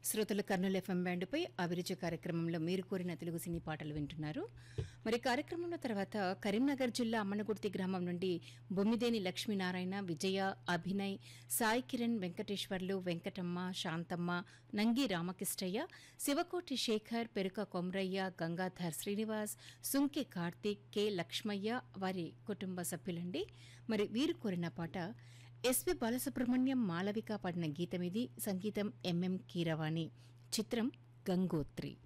శ్రోతలు కర్నూలు ఎఫ్ఎం బ్యాండుపై అభిరుచి కార్యక్రమంలో మీరు కోరిన తెలుగు సినీ పాటలు వింటున్నారు మరి కార్యక్రమంలో తర్వాత కరీంనగర్ జిల్లా అమ్మనగుర్తి గ్రామం నుండి బొమ్మిదేని లక్ష్మీనారాయణ విజయ అభినయ్ సాయి కిరణ్ వెంకటేశ్వర్లు వెంకటమ్మ శాంతమ్మ నంగి రామకృష్ణయ్య శివకోటి శేఖర్ పెరుక కొమరయ్య గంగాధర్ శ్రీనివాస్ సుంకి కార్తీక్ కె లక్ష్మయ్య వారి కుటుంబ సభ్యులండి మరి వీరు కోరిన పాట ఎస్పి బాలసుబ్రహ్మణ్యం మాలవిక పాడిన గీతం ఇది సంగీతం ఎంఎం కీరవాణి చిత్రం గంగోత్రి